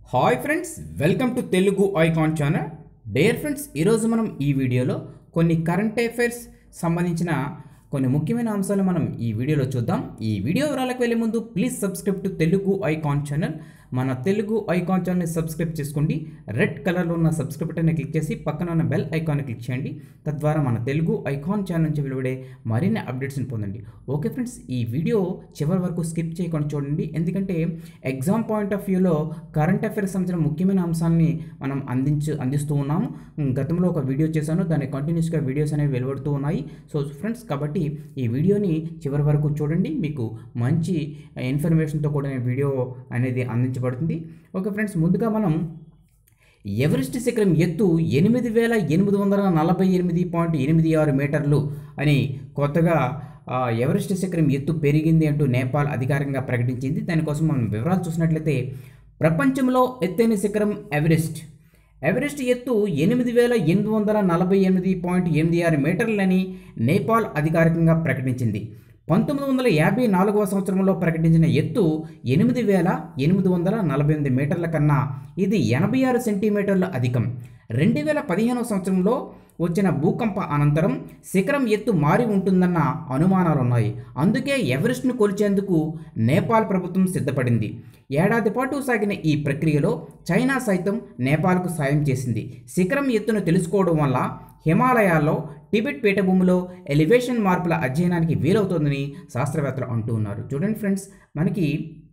hi friends welcome to Telugu icon channel dear friends ఈరోజు మనం ఈ వీడియోలో కొన్ని కరెంట్ అఫైర్స్ సంబంధించిన కొన్ని ముఖ్యమైన అంశాలు మనం ఈ వీడియోలో చూద్దాం ఈ వీడియో వివరాలకు వెళ్ళే ముందు please subscribe to Telugu icon channel మన తెలుగు ఐకాన్ ఛానల్ని సబ్స్క్రైబ్ చేసుకోండి రెడ్ కలర్లో ఉన్న సబ్స్క్రైబ్ బటన్ని క్లిక్ చేసి పక్కన ఉన్న బెల్ ఐకాన్ని క్లిక్ చేయండి తద్వారా మన తెలుగు ఐకాన్ ఛానల్ నుంచి వెలువడే మరిన్ని అప్డేట్స్ని పొందండి ఓకే ఫ్రెండ్స్ ఈ వీడియో చివరి వరకు స్కిప్ చేయకుండా చూడండి ఎందుకంటే ఎగ్జామ్ పాయింట్ ఆఫ్ వ్యూలో కరెంట్ అఫైర్స్ సంబంధించిన ముఖ్యమైన అంశాలని మనం అందించు అందిస్తూ ఉన్నాము ఉమ్, గతంలో ఒక వీడియో చేశాను దాని కంటిన్యూస్గా వీడియోస్ అనేవి వెలువడుతూ ఉన్నాయి సో ఫ్రెండ్స్ కాబట్టి ఈ వీడియోని చివరి వరకు చూడండి మీకు మంచి ఇన్ఫర్మేషన్తో కూడిన వీడియో అనేది అందించబడుతుంది ఓకే ఫ్రెండ్స్ ముందుగా మనం ఎవరెస్ట్ శిఖరం ఎత్తు ఎనిమిది వేల ఎనిమిది వందల నలభై ఎనిమిది పాయింట్ ఎనిమిది ఆరు మీటర్లు అని కొత్తగా ఆ, ఎవరెస్ట్ శిఖరం ఎత్తు పెరిగింది అంటూ నేపాల్ అధికారికంగా ప్రకటించింది దానికోసం మనం వివరాలు చూసినట్లయితే ప్రపంచంలో ఎత్తైన శిఖరం ఎవరెస్ట్ ఎవరెస్ట్ ఎత్తు ఎనిమిది వేల ఎనిమిది వందల నలభై ఎనిమిది పాయింట్ ఎనిమిది ఆరు మీటర్లని నేపాల్ అధికారికంగా ప్రకటించింది పంతొమ్మిది వందల యాభై నాలుగవ సంవత్సరంలో ప్రకటించిన ఎత్తు ఎనిమిది వేల ఎనిమిది వందల నలభై ఎనిమిది మీటర్ల కన్నా ఇది ఎనభై ఆరు సెంటీమీటర్ల అధికం రెండు వేల పదిహేనవ సంవత్సరంలో వచ్చిన భూకంప అనంతరం శిఖరం ఎత్తు మారి ఉంటుందన్న అనుమానాలు ఉన్నాయి అందుకే ఎవరెస్ట్ను కొలిచేందుకు నేపాల్ ప్రభుత్వం సిద్ధపడింది ఏడాది పాటు సాగిన ఈ ప్రక్రియలో చైనా సైతం నేపాల్కు సాయం చేసింది శిఖరం ఎత్తును తెలుసుకోవడం వల్ల హిమాలయాల్లో టిబెట్ పీఠభూమిలో ఎలివేషన్ మార్పుల అధ్యయనానికి వీలవుతుందని శాస్త్రవేత్తలు అంటూ ఉన్నారు చూడండి ఫ్రెండ్స్ మనకి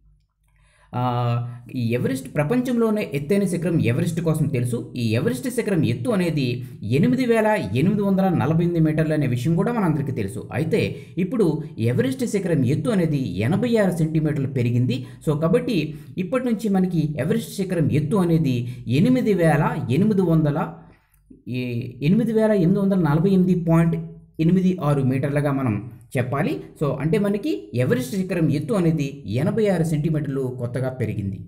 ఆ, ఈ ఎవరెస్ట్ ప్రపంచంలోనే ఎత్తైన శిఖరం ఎవరెస్ట్ కోసం తెలుసు ఈ ఎవరెస్ట్ శిఖరం ఎత్తు అనేది ఎనిమిది వేల ఎనిమిది వందల నలభై ఎనిమిది మీటర్లు అనే విషయం కూడా మనందరికీ తెలుసు అయితే ఇప్పుడు ఎవరెస్ట్ శిఖరం ఎత్తు అనేది ఎనభై ఆరు సెంటీమీటర్లు పెరిగింది సో కాబట్టి ఇప్పటి నుంచి మనకి ఎవరెస్ట్ శిఖరం ఎత్తు అనేది ఎనిమిది వేల ఎనిమిది వందల ఈ ఎనిమిది వేల ఎనిమిది వందల నలభై ఎనిమిది పాయింట్ ఎనిమిది ఆరు మీటర్లుగా మనం చెప్పాలి సో అంటే మనకి ఎవరెస్ట్ శిఖరం ఎత్తు అనేది ఎనభై ఆరు సెంటీమీటర్లు కొత్తగా పెరిగింది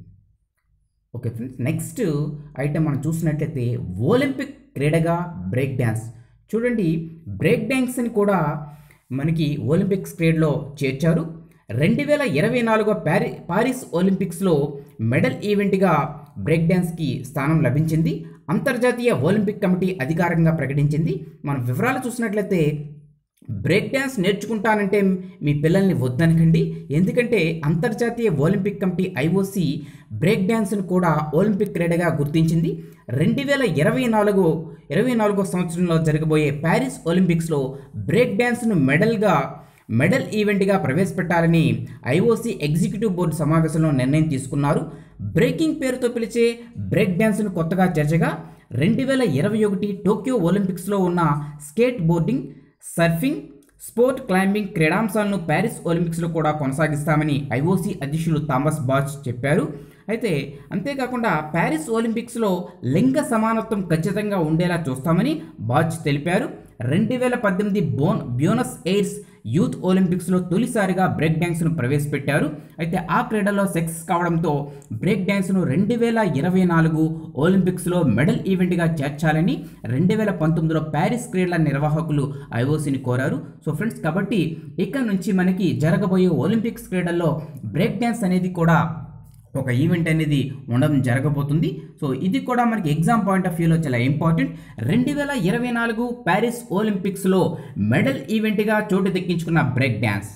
ఓకే ఫ్రెండ్స్ నెక్స్ట్ ఐటమ్ మనం చూసినట్లయితే ఒలింపిక్ క్రీడగా బ్రేక్ డ్యాన్స్ చూడండి బ్రేక్ డ్యాన్స్ని కూడా మనకి ఒలింపిక్స్ క్రీడలో చేర్చారు రెండు వేల ఇరవై నాలుగో ప్యారి పారిస్ ఒలింపిక్స్లో మెడల్ ఈవెంట్గా బ్రేక్ డ్యాన్స్కి స్థానం లభించింది అంతర్జాతీయ ఒలింపిక్ కమిటీ అధికారికంగా ప్రకటించింది మనం వివరాలు చూసినట్లయితే బ్రేక్ డ్యాన్స్ నేర్చుకుంటానంటే మీ పిల్లల్ని వద్దనకండి ఎందుకంటే అంతర్జాతీయ ఒలింపిక్ కమిటీ ఐఓసి బ్రేక్ డ్యాన్స్ను కూడా ఒలింపిక్ క్రీడగా గుర్తించింది రెండు వేల ఇరవై నాలుగు ఇరవై నాలుగో సంవత్సరంలో జరగబోయే ప్యారిస్ ఒలింపిక్స్లో బ్రేక్ డ్యాన్స్ను మెడల్గా మెడల్ ఈవెంట్గా ప్రవేశపెట్టాలని ఐఓసీ ఎగ్జిక్యూటివ్ బోర్డు సమావేశంలో నిర్ణయం తీసుకున్నారు బ్రేకింగ్ పేరుతో పిలిచే బ్రేక్ డ్యాన్స్ను కొత్తగా చేర్చగా రెండు వేల ఇరవై ఒకటి టోక్యో ఒలింపిక్స్లో ఉన్న skateboarding surfing sport climbing క్రీడాంశాలను ప్యారిస్ ఒలింపిక్స్లో కూడా కొనసాగిస్తామని ఐఓసీ అధ్యక్షులు థామస్ బాచ్ చెప్పారు అయితే అంతేకాకుండా ప్యారిస్ ఒలింపిక్స్లో లింగ సమానత్వం ఖచ్చితంగా ఉండేలా చూస్తామని బాచ్ తెలిపారు రెండు వేల పద్దెనిమిది బోన్ బ్యూనస్ ఎయిర్స్ యూత్ ఒలింపిక్స్లో తొలిసారిగా బ్రేక్ డ్యాన్స్ను ప్రవేశపెట్టారు అయితే ఆ క్రీడలో సక్సెస్ కావడంతో బ్రేక్ డ్యాన్స్ను రెండు వేల ఇరవై నాలుగు ఒలింపిక్స్లో మెడల్ ఈవెంట్గా చేర్చాలని రెండు వేల పంతొమ్మిదిలో ప్యారిస్ క్రీడల నిర్వాహకులు ఐఓసీని కోరారు సో ఫ్రెండ్స్ కాబట్టి ఇక్కడ నుంచి మనకి జరగబోయే ఒలింపిక్స్ క్రీడల్లో బ్రేక్ డ్యాన్స్ అనేది కూడా ఒక ఈవెంట్ అనేది ఉండడం జరగబోతుంది సో ఇది కూడా మనకి ఎగ్జామ్ పాయింట్ ఆఫ్ వ్యూలో చాలా ఇంపార్టెంట్ రెండు వేల ఇరవై నాలుగు ప్యారిస్ ఒలింపిక్స్లో మెడల్ ఈవెంట్గా చోటు దక్కించుకున్న బ్రేక్ డ్యాన్స్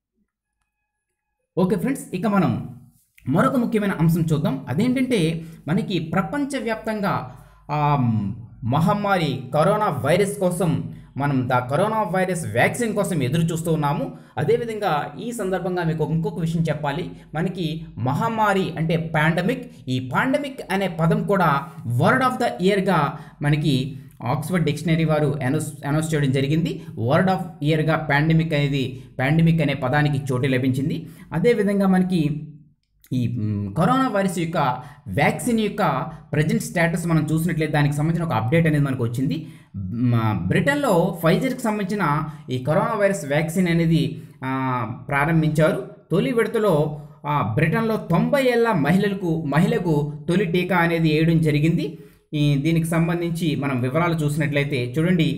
ఓకే ఫ్రెండ్స్ ఇక మనం మరొక ముఖ్యమైన అంశం చూద్దాం అదేంటంటే మనకి ప్రపంచవ్యాప్తంగా ఆ మహమ్మారి కరోనా వైరస్ కోసం మనం ద కరోనా వైరస్ వ్యాక్సిన్ కోసం ఎదురు చూస్తూ ఉన్నాము అదేవిధంగా ఈ సందర్భంగా మీకు ఇంకొక విషయం చెప్పాలి మనకి మహమ్మారి అంటే పాండమిక్ ఈ పాండమిక్ అనే పదం కూడా వర్డ్ ఆఫ్ ద ఇయర్గా మనకి ఆక్స్ఫర్డ్ డిక్షనరీ వారు అనౌన్స్ అనౌన్స్ చేయడం జరిగింది వర్డ్ ఆఫ్ ఇయర్గా పాండమిక్ అనేది పాండమిక్ అనే పదానికి చోటు లభించింది అదేవిధంగా మనకి ఈ మ్, కరోనా వైరస్ యొక్క వ్యాక్సిన్ యొక్క ప్రజెంట్ స్టేటస్ మనం చూసినట్లయితే దానికి సంబంధించిన ఒక అప్డేట్ అనేది మనకు వచ్చింది మ, బ్రిటన్లో ఫైజర్కి సంబంధించిన ఈ కరోనా వైరస్ వ్యాక్సిన్ అనేది ఆ, ప్రారంభించారు తొలి విడతలో ఆ, బ్రిటన్లో తొంభై ఏళ్ళ మహిళలకు మహిళకు తొలి టీకా అనేది వేయడం జరిగింది ఈ దీనికి సంబంధించి మనం వివరాలు చూసినట్లయితే చూడండి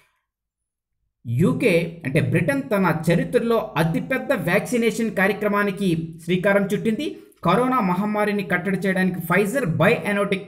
యూకే అంటే బ్రిటన్ తన చరిత్రలో అతిపెద్ద వ్యాక్సినేషన్ కార్యక్రమానికి శ్రీకారం చుట్టింది కరోనా మహమ్మారిని కట్టడి చేయడానికి ఫైజర్ బై అనోటిక్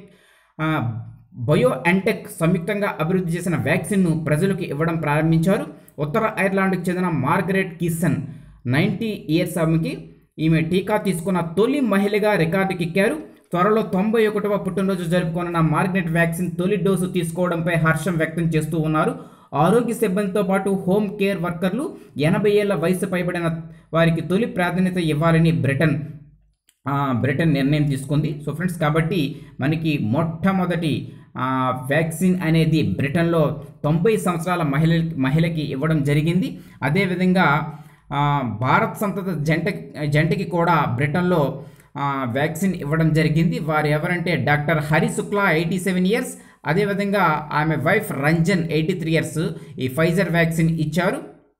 బయో ఎంటెక్ సంయుక్తంగా అభివృద్ధి చేసిన వ్యాక్సిన్ను ప్రజలకు ఇవ్వడం ప్రారంభించారు ఉత్తర ఐర్లాండ్కు చెందిన మార్గరెట్ కిసన్ నైంటీ ఇయర్స్ ఆమెకి ఈమె టీకా తీసుకున్న తొలి మహిళగా రికార్డుకెక్కారు త్వరలో తొంభై ఒకటవ పుట్టినరోజు జరుపుకోనున్న మార్గరెట్ వ్యాక్సిన్ తొలి డోసు తీసుకోవడంపై హర్షం వ్యక్తం చేస్తూ ఉన్నారు ఆరోగ్య సిబ్బందితో పాటు హోమ్ కేర్ వర్కర్లు ఎనభై ఏళ్ల వయసు పైబడిన వారికి తొలి ప్రాధాన్యత ఇవ్వాలని బ్రిటన్ ఆ, బ్రిటన్ నిర్ణయం తీసుకుంది సో ఫ్రెండ్స్ కాబట్టి మనకి మొట్టమొదటి ఆ, వ్యాక్సిన్ అనేది బ్రిటన్లో తొంభై సంవత్సరాల మహిళ మహిళకి ఇవ్వడం జరిగింది అదేవిధంగా ఆ, భారత్ సంతత జంట జంటకి కూడా బ్రిటన్లో ఆ, వ్యాక్సిన్ ఇవ్వడం జరిగింది వారు ఎవరంటే doctor Hari Shukla eighty seven years అదేవిధంగా ఆమె wife Ranjan eighty three years ఈ ఫైజర్ వ్యాక్సిన్ ఇచ్చారు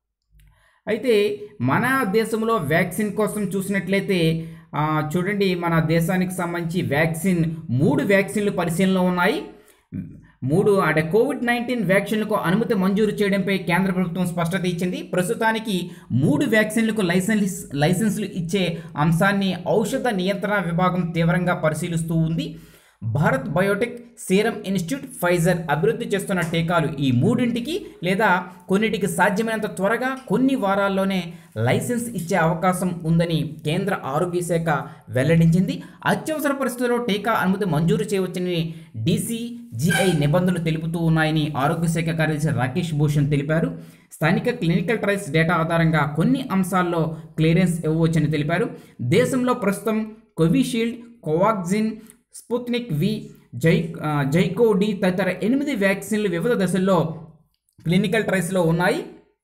అయితే మన దేశంలో వ్యాక్సిన్ కోసం చూసినట్లయితే ఆ, చూడండి మన దేశానికి సంబంధించి వ్యాక్సిన్ మూడు వ్యాక్సిన్లు పరిశీలనలో ఉన్నాయి మూడు అంటే కోవిడ్ నైన్టీన్ వ్యాక్సిన్లకు అనుమతి మంజూరు చేయడంపై కేంద్ర ప్రభుత్వం స్పష్టత ఇచ్చింది ప్రస్తుతానికి మూడు వ్యాక్సిన్లకు లైసెన్స్ లైసెన్సులు ఇచ్చే అంశాన్ని ఔషధ నియంత్రణ విభాగం తీవ్రంగా పరిశీలిస్తూ ఉంది Bharat biotech serum institute Pfizer అభివృద్ధి చేస్తున్న టీకాలు ఈ మూడింటికి లేదా కొన్నిటికి సాధ్యమైనంత త్వరగా కొన్ని వారాల్లోనే లైసెన్స్ ఇచ్చే అవకాశం ఉందని కేంద్ర ఆరోగ్య శాఖ వెల్లడించింది అత్యవసర పరిస్థితుల్లో టీకా అనుమతి మంజూరు చేయవచ్చని డీసీజీఐ నిబంధనలు తెలుపుతూ ఉన్నాయని ఆరోగ్య శాఖ కార్యదర్శి రాకేష్ భూషణ్ తెలిపారు స్థానిక క్లినికల్ ట్రయల్స్ డేటా ఆధారంగా కొన్ని అంశాల్లో క్లియరెన్స్ ఇవ్వవచ్చని తెలిపారు దేశంలో ప్రస్తుతం కోవిషీల్డ్ కోవాక్సిన్ స్పుత్నిక్ వి జై ఆ, జైకో డి తదితర ఎనిమిది వ్యాక్సిన్లు వివిధ దశల్లో క్లినికల్ ట్రయల్స్లో ఉన్నాయి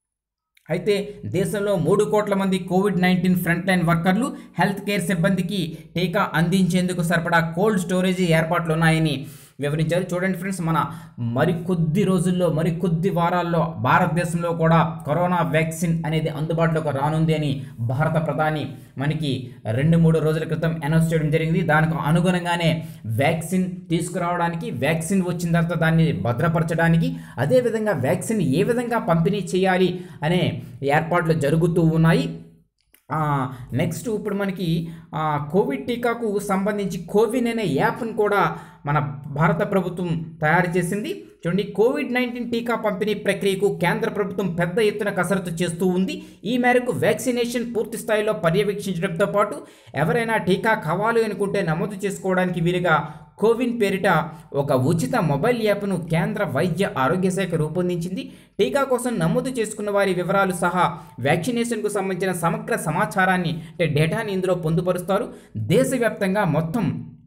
అయితే దేశంలో మూడు కోట్ల మంది కోవిడ్ నైన్టీన్ ఫ్రంట్ లైన్ వర్కర్లు హెల్త్ కేర్ సిబ్బందికి టీకా అందించేందుకు సరిపడా కోల్డ్ స్టోరేజ్ ఏర్పాట్లు ఉన్నాయని వివరించారు చూడండి ఫ్రెండ్స్ మన మరి కొద్ది రోజుల్లో మరి కొద్ది వారాల్లో భారతదేశంలో కూడా కరోనా వ్యాక్సిన్ అనేది అందుబాటులోకి రానుంది అని భారత ప్రధాని మనకి రెండు మూడు రోజుల క్రితం అనౌన్స్ చేయడం జరిగింది దానికి అనుగుణంగానే వ్యాక్సిన్ తీసుకురావడానికి వ్యాక్సిన్ వచ్చిన తర్వాత దాన్ని భద్రపరచడానికి అదేవిధంగా వ్యాక్సిన్ ఏ విధంగా పంపిణీ చేయాలి అనే ఏర్పాట్లు జరుగుతూ ఉన్నాయి నెక్స్ట్ ఇప్పుడు మనకి ఆ, కోవిడ్ టీకాకు సంబంధించి కోవిన్ అనే యాప్ను కూడా మన భారత ప్రభుత్వం తయారు చేసింది చూడండి కోవిడ్ నైన్టీన్ టీకా పంపిణీ ప్రక్రియకు కేంద్ర ప్రభుత్వం పెద్ద ఎత్తున కసరత్తు చేస్తూ ఉంది ఈ మేరకు వ్యాక్సినేషన్ పూర్తి స్థాయిలో పర్యవేక్షించడంతో పాటు ఎవరైనా టీకా కావాలి అనుకుంటే నమోదు చేసుకోవడానికి వీలుగా కోవిన్ పేరిట ఒక ఉచిత మొబైల్ యాప్ను కేంద్ర వైద్య ఆరోగ్య శాఖ రూపొందించింది టీకా కోసం నమోదు చేసుకున్న వారి వివరాలు సహా వ్యాక్సినేషన్కు సంబంధించిన సమగ్ర సమాచారాన్ని అంటే డేటాని ఇందులో పొందుపరుస్తారు దేశవ్యాప్తంగా మొత్తం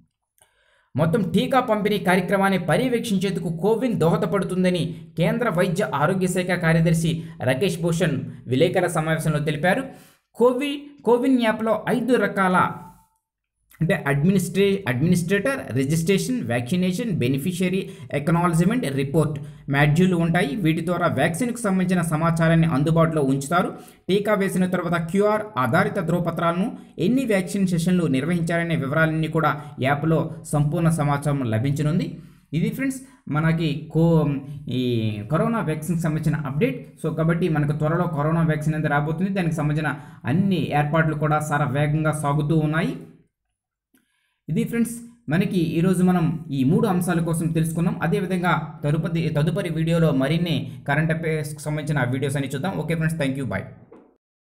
మొత్తం టీకా పంపిణీ కార్యక్రమాన్ని పర్యవేక్షించేందుకు కోవిన్ దోహదపడుతుందని కేంద్ర వైద్య ఆరోగ్య శాఖ కార్యదర్శి రాకేష్ భూషణ్ విలేకరుల సమావేశంలో తెలిపారు కోవి కోవిన్ యాప్లో ఐదు రకాల అంటే అడ్మినిస్ట్రే administrator registration vaccination beneficiary acknowledgement report module ఉంటాయి వీటి ద్వారా వ్యాక్సిన్కు సంబంధించిన సమాచారాన్ని అందుబాటులో ఉంచుతారు టీకా వేసిన తర్వాత క్యూఆర్ ఆధారిత ధ్రువపత్రాలను ఎన్ని వ్యాక్సిన్ సెషన్లు నిర్వహించారనే వివరాలన్నీ కూడా యాప్లో సంపూర్ణ సమాచారం లభించనుంది ఇది ఫ్రెండ్స్ మనకి కో ఈ కరోనా వ్యాక్సిన్కి సంబంధించిన అప్డేట్ సో కాబట్టి మనకు త్వరలో కరోనా వ్యాక్సిన్ అనేది రాబోతుంది దానికి సంబంధించిన అన్ని ఏర్పాట్లు కూడా చాలా వేగంగా సాగుతూ ఉన్నాయి ఇది ఫ్రెండ్స్ మనకి ఈరోజు మనం ఈ మూడు అంశాల కోసం తెలుసుకున్నాం అదేవిధంగా తదుపరి తదుపరి వీడియోలో మరిన్ని కరెంట్ అఫైర్స్కి సంబంధించిన వీడియోస్ అని చూద్దాం okay friends thank you bye